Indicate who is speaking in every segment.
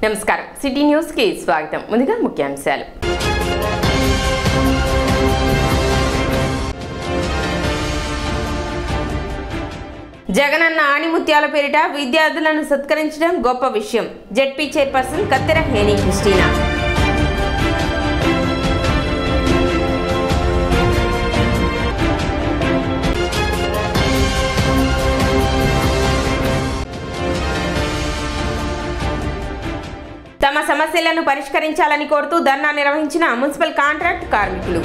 Speaker 1: నమస్కారం city news కి స్వాగతం ముందుగా ముఖ్యాంశాలు జగనన్న ఆణిముత్యాల పేరిట విద్యార్థులను సత్కరించడం గొప్ప విషయం జెడ్పీ చైర్పర్సన్ కత్తెర హేని క్రిస్టీనా తమ సమస్యలను పరిష్కరించాలని కోరుతూ ధర్నా నిర్వహించిన మున్సిపల్ కాంట్రాక్ట్ కార్మికులు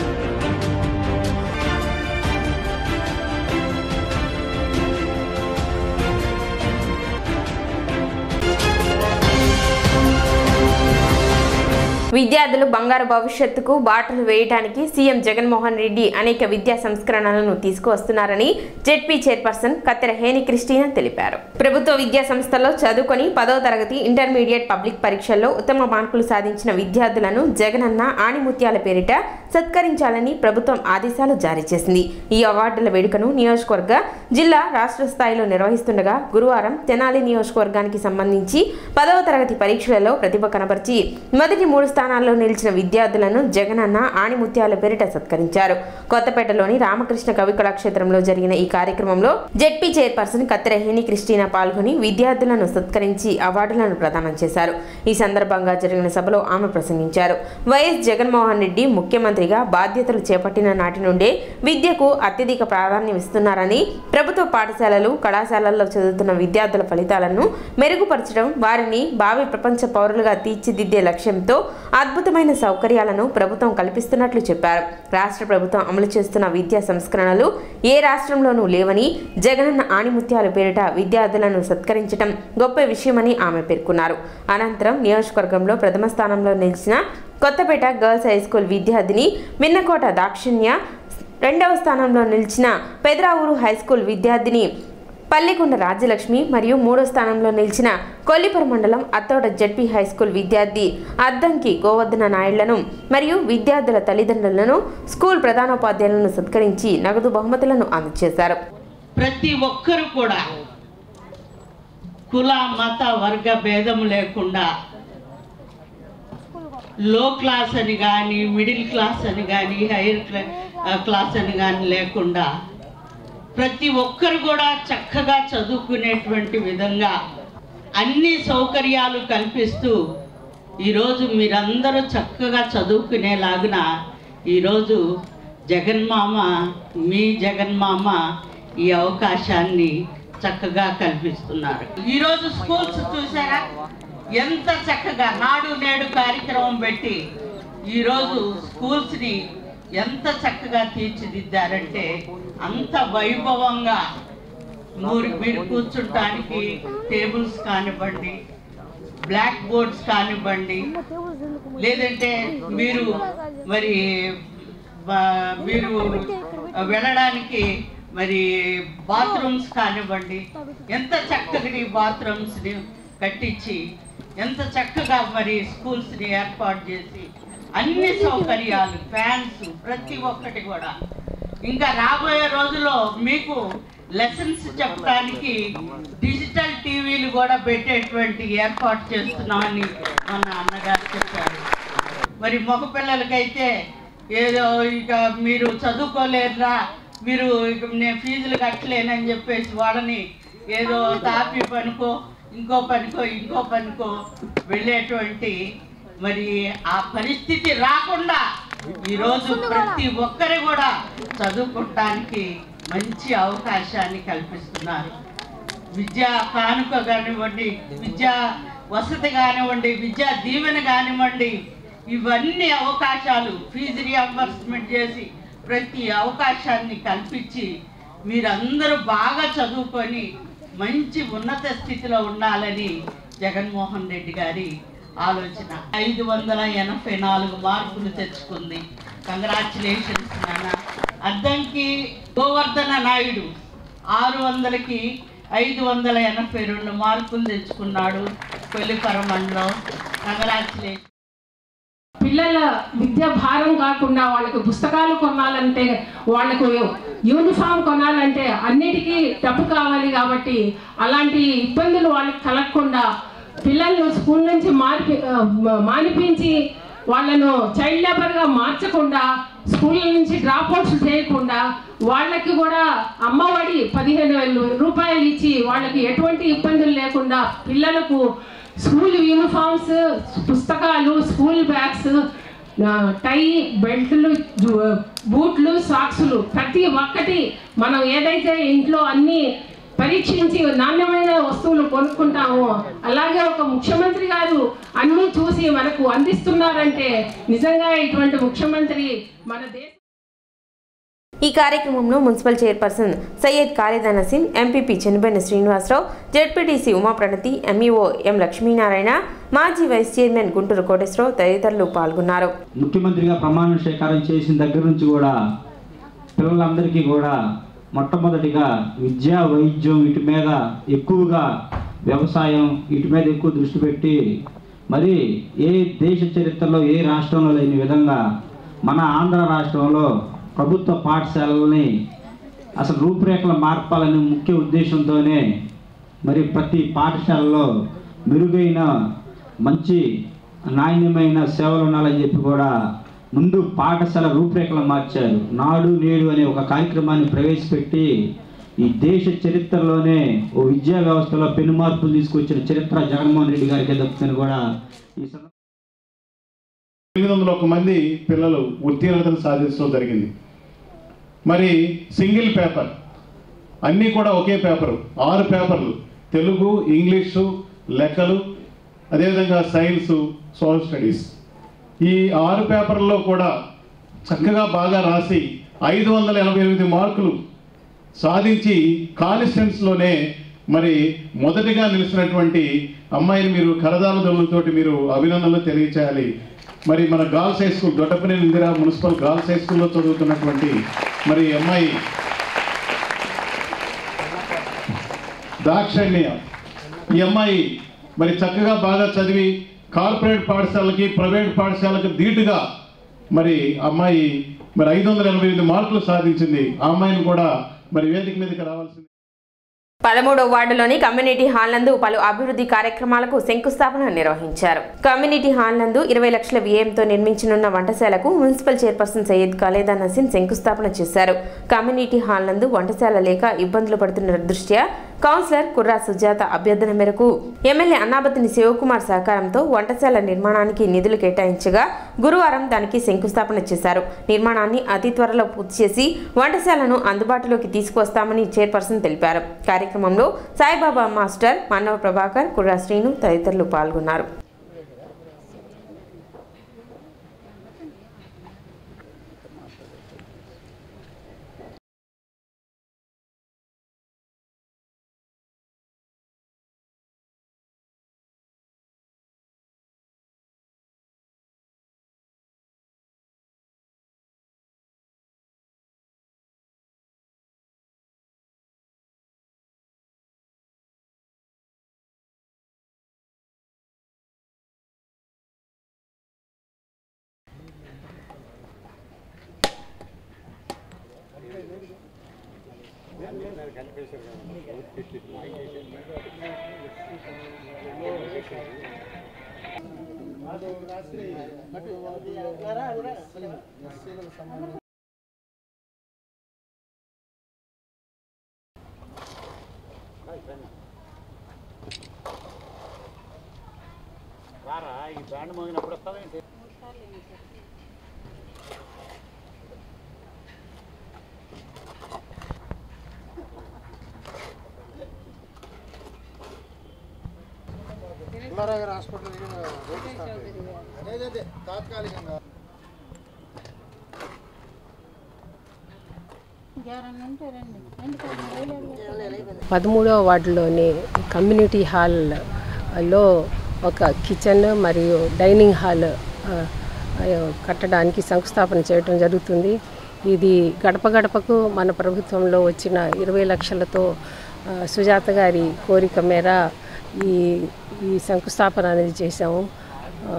Speaker 1: విద్యార్థులు బంగారు భవిష్యత్తుకు బాటలు వేయడానికి సీఎం జగన్మోహన్ రెడ్డి అనేక విద్యా సంస్కరణలను తీసుకువస్తున్నారని జెడ్పీ చైర్పర్సన్ కత్తెర హేని క్రిస్టీనా తెలిపారు ప్రభుత్వ విద్యా సంస్థల్లో చదువుకొని పదవ తరగతి ఇంటర్మీడియట్ పబ్లిక్ పరీక్షల్లో ఉత్తమ మార్కులు సాధించిన విద్యార్థులను జగనన్న ఆణిముత్యాల పేరిట సత్కరించాలని ప్రభుత్వం ఆదేశాలు జారీ చేసింది ఈ అవార్డుల వేడుకను నియోజకవర్గ జిల్లా రాష్ట్ర స్థాయిలో నిర్వహిస్తుండగా గురువారం తెనాలి నియోజకవర్గానికి సంబంధించి పదవ తరగతి పరీక్షలలో ప్రతిభ కనబరిచి మొదటి మూడు స్థానాల్లో నిలిచిన విద్యార్థులను జగనన్న ఆణిముత్యాల పేరిట సత్కరించారు కొత్తపేటలోని రామకృష్ణ కవి కళాక్షేత్రంలో జరిగిన ఈ కార్యక్రమంలో జెడ్పీ చైర్పర్సన్ కత్తెర హేని క్రిస్టీనా పాల్గొని విద్యార్థులను సత్కరించి అవార్డులను ప్రదానం చేశారు ఈ సందర్భంగా జరిగిన సభలో ఆమె ప్రసంగించారు వైఎస్ జగన్మోహన్ రెడ్డి ముఖ్యమంత్రిగా బాధ్యతలు చేపట్టిన నాటి నుండే విద్యకు అత్యధిక ప్రాధాన్యం ఇస్తున్నారని ప్రభుత్వ పాఠశాలలు కళాశాలల్లో చదువుతున్న విద్యార్థుల ఫలితాలను మెరుగుపరచడం వారిని భావి ప్రపంచ పౌరులుగా తీర్చిదిద్దే లక్ష్యంతో అద్భుతమైన సౌకర్యాలను ప్రభుత్వం కల్పిస్తున్నట్లు చెప్పారు రాష్ట్ర ప్రభుత్వం అమలు చేస్తున్న విద్యా సంస్కరణలు ఏ రాష్ట్రంలోనూ లేవని జగనన్న ఆణిముత్యాల పేరిట విద్యార్థులను సత్కరించడం గొప్ప విషయమని ఆమె పేర్కొన్నారు అనంతరం నియోజకవర్గంలో ప్రథమ స్థానంలో నిలిచిన కొత్తపేట గర్ల్స్ హై స్కూల్ విద్యార్థిని మిన్నకోట దాక్షిణ్య రెండవ స్థానంలో నిలిచిన పెదరావూరు హై స్కూల్ విద్యార్థిని పల్లికొండ రాజ్యలక్ష్మి మరియు మూడో స్థానంలో నిలిచిన కొల్లిపర మండలం అత్తోట జడ్పీ హై స్కూల్ విద్యార్థి అద్దంకి గోవర్ధన నాయుళ్లను మరియు విద్యార్థుల తల్లిదండ్రులను స్కూల్ ప్రధానోపాధ్యాయులను సత్కరించి నగదు బహుమతులను అందజేశారు
Speaker 2: ప్రతి ఒక్కరు కూడా కుల మత వర్గ భేదం లేకుండా లో క్లాస్ అని కానీ మిడిల్ క్లాస్ అని కానీ హైయర్ క్లాస్ అని కానీ లేకుండా ప్రతి ఒక్కరు కూడా చక్కగా చదువుకునేటువంటి విధంగా అన్ని సౌకర్యాలు కల్పిస్తూ ఈరోజు మీరందరూ చక్కగా చదువుకునేలాగున ఈరోజు జగన్మామ మీ జగన్మామ ఈ అవకాశాన్ని చక్కగా కల్పిస్తున్నారు ఈరోజు స్కూల్స్ చూసారా ఎంత చక్కగా నాడు నేడు కార్యక్రమం పెట్టి ఈరోజు స్కూల్స్ని ఎంత చక్కగా తీర్చిదిద్దారంటే అంత వైభవంగా మీరు మీరు కూర్చుంటానికి టేబుల్స్ కానివ్వండి బ్లాక్ బోర్డ్స్ కానివ్వండి లేదంటే మీరు మరి బా- మీరు వెళ్ళడానికి మరి బాత్రూమ్స్ కానివ్వండి ఎంత చక్కగా బాత్రూమ్స్ని కట్టించి ఎంత చక్కగా మరి స్కూల్స్ని ఏర్పాటు చేసి అన్ని సౌకర్యాలు ఫ్యాన్స్ ప్రతి ఒక్కటి కూడా ఇంకా రాబోయే రోజుల్లో మీకు లెసన్స్ చెప్పడానికి డిజిటల్ టీవీలు కూడా పెట్టేటువంటి ఏర్పాటు చేస్తున్నామని మన అన్నగారు చెప్పారు మరి మగ పిల్లలకైతే ఏదో ఇక మీరు చదువుకోలేరురా మీరు ఇక నేను ఫీజులు కట్టలేనని చెప్పేసి వాళ్ళని ఏదో తాపి పనుకో ఇంకో పనికో ఇంకో పనికో వెళ్ళేటువంటి మరి ఆ పరిస్థితి రాకుండా ఈరోజు ప్రతి ఒక్కరు కూడా చదువుకోవటానికి మంచి అవకాశాన్ని కల్పిస్తున్నారు విద్యా కానుక కానివ్వండి విద్యా వసతి కానివ్వండి విద్యా దీవెన కానివ్వండి ఇవన్నీ అవకాశాలు ఫీజు రియంబర్స్మెంట్ చేసి ప్రతి అవకాశాన్ని కల్పించి మీరందరూ బాగా చదువుకొని మంచి ఉన్నత స్థితిలో ఉండాలని జగన్మోహన్ రెడ్డి గారి ఆలోచన ఐదు వందల ఎనభై నాలుగు మార్కులు తెచ్చుకుంది కంగ్రాచులేషన్స్ నాన్న అద్దంకి గోవర్ధన నాయుడు ఆరు వందలకి ఐదు వందల ఎనభై రెండు మార్కులు తెచ్చుకున్నాడు కొల్లిపర మండలం కంగ్రాచులేషన్
Speaker 3: పిల్లల విద్య భారం కాకుండా వాళ్ళకి పుస్తకాలు కొనాలంటే వాళ్ళకు యూనిఫామ్ కొనాలంటే అన్నిటికీ డబ్బు కావాలి కాబట్టి అలాంటి ఇబ్బందులు వాళ్ళకి కలగకుండా పిల్లలను స్కూల్ నుంచి మార్పి ఆ, మ- మానిపించి వాళ్ళను చైల్డ్ లేబర్గా మార్చకుండా స్కూళ్ళ నుంచి డ్రాప్ అవుట్స్ చేయకుండా వాళ్ళకి కూడా అమ్మఒడి పదిహేను వేల రూపాయలు ఇచ్చి వాళ్ళకి ఎటువంటి ఇబ్బందులు లేకుండా పిల్లలకు స్కూల్ యూనిఫామ్స్ పుస్తకాలు స్కూల్ బ్యాగ్స్ ఆ, టై బెల్ట్లు జు- బూట్లు సాక్సులు ప్రతి ఒక్కటి మనం ఏదైతే ఇంట్లో అన్ని పరీక్షించి నాణ్యమైన వస్తువులు కొనుక్కుంటాము అలాగే ఒక ముఖ్యమంత్రి గారు అన్నీ చూసి మనకు అందిస్తున్నారంటే నిజంగా ఇటువంటి ముఖ్యమంత్రి మన దేశ
Speaker 1: ఈ కార్యక్రమంలో municipal chairperson Syed Khalida Naseem MPP Chennubenna Srinivasarao ZPTC Umapranathi MEO M Lakshminarayana మాజీ వైస్ చైర్మన్ గుంటూరు కోటేశ్వరరావు తదితరులు పాల్గొన్నారు
Speaker 4: ముఖ్యమంత్రిగా ప్రమాణ స్వీకారం చేసిన దగ్గర నుంచి కూడా పిల్లలందరికీ కూడా మొట్టమొదటిగా విద్య వైద్యం వీటి మీద ఎక్కువగా వ్యవసాయం వీటి మీద ఎక్కువ దృష్టి పెట్టి మరి ఏ దేశ చరిత్రలో ఏ రాష్ట్రంలో లేని విధంగా మన ఆంధ్ర రాష్ట్రంలో ప్రభుత్వ పాఠశాలల్ని అసలు రూపురేఖలు మార్పాలనే ముఖ్య ఉద్దేశంతోనే మరి ప్రతి పాఠశాలలో మెరుగైన మంచి నాణ్యమైన సేవలు ఉండాలని చెప్పి కూడా ముందు పాఠశాల రూపురేఖలు మార్చారు నాడు నేడు అనే ఒక కార్యక్రమాన్ని ప్రవేశపెట్టి ఈ దేశ చరిత్రలోనే ఓ విద్యా వ్యవస్థలో పెను మార్పులు తీసుకొచ్చిన చరిత్ర జగన్మోహన్ రెడ్డి గారికి దక్కుతుంది కూడా ఈ సందర్భంగా
Speaker 5: ఎనిమిది వందల ఒక మంది పిల్లలు ఉత్తీర్ణతను సాధించడం జరిగింది మరి సింగిల్ పేపర్ అన్నీ కూడా ఒకే పేపరు ఆరు పేపర్లు తెలుగు ఇంగ్లీషు లెక్కలు అదేవిధంగా సైన్స్ సోషల్ స్టడీస్ ఈ ఆరు పేపర్లలో కూడా చక్కగా బాగా రాసి ఐదు వందల ఎనభై ఎనిమిది మార్కులు సాధించి కాన్స్టిట్యున్స్లోనే మరి మొదటిగా నిలిచినటువంటి అమ్మాయిని మీరు కరదాలతోటి మీరు అభినందనలు తెలియచేయాలి మరి మన girls high school Doddapaneni Indira municipal girls high స్కూల్లో చదువుతున్నటువంటి మరి ఈ అమ్మాయి దాక్షణ్య ఈ అమ్మాయి మరి చక్కగా బాగా చదివి కార్పొరేట్ పాఠశాలకి ప్రైవేట్ పాఠశాలకి ధీటుగా మరి అమ్మాయి మరి ఐదు వందల ఎనభై ఎనిమిది మార్కులు సాధించింది ఆ అమ్మాయిని కూడా మరి వేదిక మీదకి రావాల్సింది
Speaker 1: పదమూడవ వార్డులోని కమ్యూనిటీ హాల్ నందు పలు అభివృద్ధి కార్యక్రమాలకు శంకుస్థాపన నిర్వహించారు కమ్యూనిటీ హాల్ నందు ఇరవై లక్షల వ్యయంతో నిర్మించనున్న వంటశాలకు మున్సిపల్ చైర్పర్సన్ సయ్యద్ ఖాలేదా నసీం శంకుస్థాపన చేశారు కమ్యూనిటీ హాల్ నందు వంటశాల లేక ఇబ్బందులు పడుతున్న దృష్ట్యా కౌన్సిలర్ కుర్రా సుజాత అభ్యర్థన మేరకు ఎమ్మెల్యే అన్నాబతిని శివకుమార్ సహకారంతో వంటశాల నిర్మాణానికి నిధులు కేటాయించగా గురువారం దానికి శంకుస్థాపన చేశారు నిర్మాణాన్ని అతి త్వరలో పూర్తి చేసి వంటశాలను అందుబాటులోకి తీసుకువస్తామని చైర్పర్సన్ తెలిపారు కార్యక్రమంలో సాయిబాబా మాస్టర్ మానవ ప్రభాకర్ కుర్రా శ్రీను తదితరులు పాల్గొన్నారు
Speaker 3: పదమూడవ వార్డులోని కమ్యూనిటీ హాల్లో ఒక కిచెన్ మరియు డైనింగ్ హాల్ ఆ, ఆ, కట్టడానికి శంకుస్థాపన చేయడం జరుగుతుంది ఇది గడప గడపకు మన ప్రభుత్వంలో వచ్చిన ఇరవై లక్షలతో ఆ, సుజాత గారి కోరిక మేర ఈ ఈ శంకుస్థాపన అనేది చేశాము ఆ,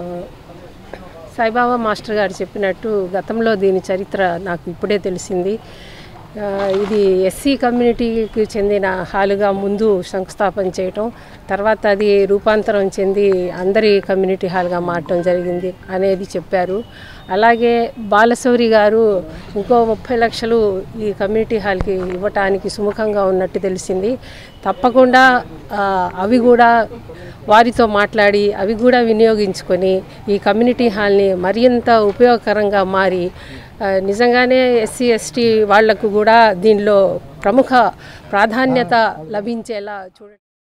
Speaker 3: సాయిబాబా మాస్టర్ గారు చెప్పినట్టు గతంలో దీని చరిత్ర నాకు ఇప్పుడే తెలిసింది ఆ, ఇది ఎస్సీ కమ్యూనిటీకి చెందిన హాలుగా ముందు శంకుస్థాపన చేయటం తర్వాత అది రూపాంతరం చెంది అందరి కమ్యూనిటీ హాల్గా మారటం జరిగింది అనేది చెప్పారు అలాగే బాలశౌరి గారు ఇంకో ముప్పై లక్షలు ఈ కమ్యూనిటీ హాల్కి ఇవ్వటానికి సుముఖంగా ఉన్నట్టు తెలిసింది తప్పకుండా ఆ, అవి కూడా వారితో మాట్లాడి అవి కూడా వినియోగించుకొని ఈ కమ్యూనిటీ హాల్ని మరింత ఉపయోగకరంగా మారి ఆ, నిజంగానే ఎస్సీ ఎస్టీ వాళ్లకు కూడా దీనిలో ప్రముఖ ప్రాధాన్యత లభించేలా చూడండి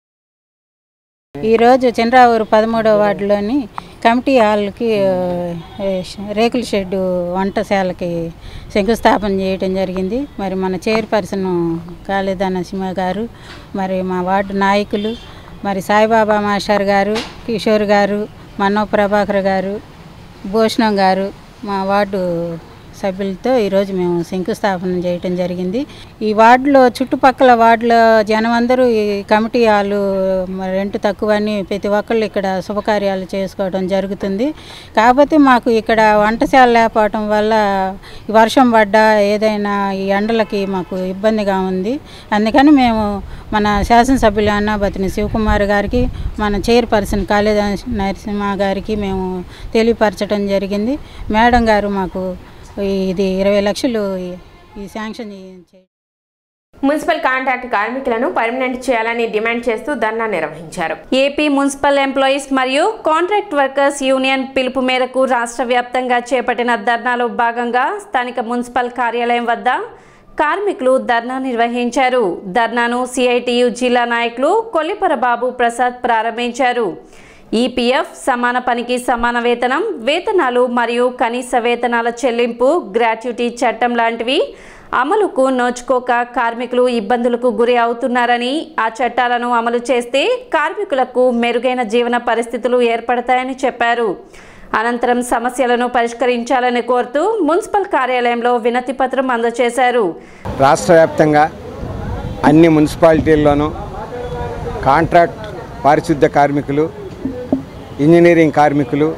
Speaker 6: ఈరోజు చంద్రావూరు పదమూడవ వార్డులోని కమిటీ హాల్కి ఆ, రేకుల షెడ్డు వంటశాలకి శంకుస్థాపన చేయడం జరిగింది మరి మన చైర్పర్సన్ కాళీదా నరసింహ గారు మరి మా వార్డు నాయకులు మరి సాయిబాబా మాస్టర్ గారు కిషోర్ గారు మన్నో ప్రభాకర్ గారు భూషణం గారు మా వార్డు సభ్యులతో ఈరోజు మేము శంకుస్థాపన చేయటం జరిగింది ఈ వార్డులో చుట్టుపక్కల వార్డులో జనం అందరూ ఈ కమిటీ హాలు మరి రెంట్ తక్కువని ప్రతి ఒక్కళ్ళు ఇక్కడ శుభకార్యాలు చేసుకోవడం జరుగుతుంది కాకపోతే మాకు ఇక్కడ వంటశాల లేకపోవటం వల్ల ఈ వర్షం పడ్డా ఏదైనా ఈ ఎండలకి మాకు ఇబ్బందిగా ఉంది అందుకని మేము మన శాసనసభ్యులు అన్నాబతిని శివకుమార్ గారికి మన చైర్పర్సన్ కాళీదాస్ నరసింహ గారికి మేము తెలియపరచడం జరిగింది మేడం గారు మాకు ఇది ఇరవై లక్షలు ఈ- ఈ శాంక్షన్ చేయ
Speaker 1: మున్సిపల్ కాంట్రాక్ట్ కార్మికులను పర్మనెంట్ చేయాలని డిమాండ్ చేస్తూ ధర్నా నిర్వహించారు
Speaker 7: ఏపీ మున్సిపల్ ఎంప్లాయీస్ మరియు కాంట్రాక్ట్ వర్కర్స్ యూనియన్ పిలుపు మేరకు రాష్ట్ర వ్యాప్తంగా చేపట్టిన ధర్నాలో భాగంగా స్థానిక మున్సిపల్ కార్యాలయం వద్ద కార్మికులు ధర్నా నిర్వహించారు ధర్నాను సిఐటియు జిల్లా నాయకులు కొల్లిపర బాబు ప్రసాద్ ప్రారంభించారు ఈపీఎఫ్ సమాన పనికి సమాన వేతనం వేతనాలు మరియు కనీస వేతనాల చెల్లింపు గ్రాట్యుటీ చట్టం లాంటివి అమలుకు నోచుకోక కార్మికులు ఇబ్బందులకు గురి అవుతున్నారని ఆ చట్టాలను అమలు చేస్తే కార్మికులకు మెరుగైన జీవన పరిస్థితులు ఏర్పడతాయని చెప్పారు అనంతరం సమస్యలను పరిష్కరించాలని కోరుతూ మున్సిపల్ కార్యాలయంలో వినతి పత్రం అందజేశారు
Speaker 8: రాష్ట్ర వ్యాప్తంగా అన్ని మున్సిపాలిటీల్లోనూ కాంట్రాక్ట్ పారిశుద్ధ్య కార్మికులు ఇంజనీరింగ్ కార్మికులు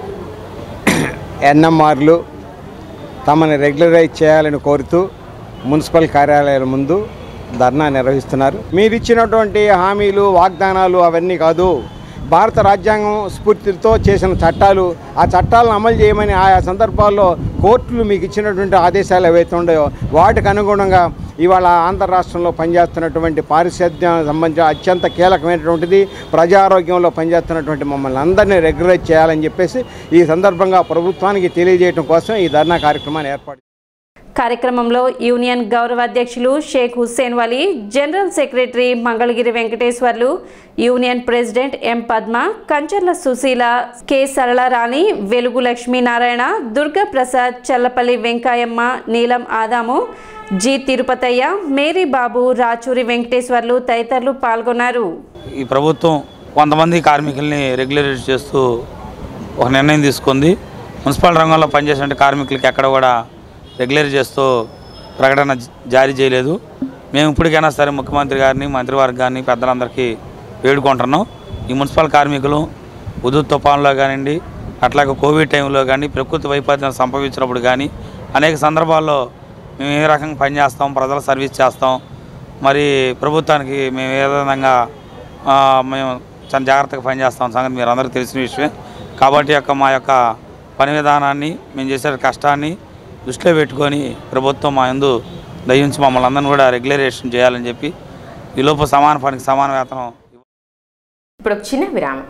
Speaker 8: ఎన్ఎంఆర్లు తమను రెగ్యులరైజ్ చేయాలని కోరుతూ మున్సిపల్ కార్యాలయాల ముందు ధర్నా నిర్వహిస్తున్నారు మీరు ఇచ్చినటువంటి హామీలు వాగ్దానాలు అవన్నీ కాదు భారత రాజ్యాంగం స్ఫూర్తితో చేసిన చట్టాలు ఆ చట్టాలను అమలు చేయమని ఆయా సందర్భాల్లో కోర్టులు మీకు ఇచ్చినటువంటి ఆదేశాలు ఏవైతే ఉన్నాయో వాటికి అనుగుణంగా ఇవాళ ఆంధ్ర రాష్ట్రంలో పనిచేస్తున్నటువంటి పారిశుద్ధ్యం సంబంధించిన అత్యంత కీలకమైనటువంటిది ప్రజారోగ్యంలో పనిచేస్తున్నటువంటి మమ్మల్ని అందరినీ రెగ్యులైజ్ చేయాలని చెప్పేసి ఈ సందర్భంగా ప్రభుత్వానికి తెలియజేయడం కోసం ఈ ధర్నా కార్యక్రమాన్ని ఏర్పాటు
Speaker 7: కార్యక్రమంలో యూనియన్ గౌరవ అధ్యక్షులు Shaik Hussain Vali general secretary Mangalagiri Venkateswarlu union president M Padma Kancharla Susheela K Saralarani Velugu Lakshminarayana Durga Prasad Challapalli Venkayamma Neelam Adamu G Tirupathaiah Mary Babu Rachuri Venkateswarlu తదితరులు పాల్గొన్నారు
Speaker 9: ఈ ప్రభుత్వం కొంతమంది కార్మికుల్ని రెగ్యులేట్ చేస్తూ ఒక నిర్ణయం తీసుకుంది మున్సిపల్ రంగంలో పనిచేసే కార్మికులకి ఎక్కడ కూడా రెగ్యులర్ చేస్తూ ప్రకటన జ- జారీ చేయలేదు మేము ఇప్పటికైనా సరే ముఖ్యమంత్రి గారిని మంత్రివర్గాన్ని పెద్దలందరికీ వేడుకుంటున్నాం ఈ మున్సిపల్ కార్మికులు ఉదు తుఫాన్లో కానివ్వండి అట్లాగే కోవిడ్ టైంలో కానీ ప్రకృతి వైపరీత్యం సంభవించినప్పుడు కానీ అనేక సందర్భాల్లో మేము ఏ రకంగా పనిచేస్తాం ప్రజల సర్వీస్ చేస్తాం మరి ప్రభుత్వానికి మేము ఏ విధంగా ఆ, మేము చాలా జాగ్రత్తగా పనిచేస్తాం సంగతి మీరు అందరికీ తెలిసిన విషయమే కాబట్టి యొక్క మా యొక్క పని విధానాన్ని మేము చేసే కష్టాన్ని దృష్టిలో పెట్టుకొని ప్రభుత్వం మా యందు దయించి మమ్మల్ని అందరిని కూడా రెగ్యులరేషన్ చేయాలని చెప్పి ఈ లోపు సమాన పనికి సమాన వేతనం
Speaker 1: ఇప్పుడు ఒక చిన్న విరామం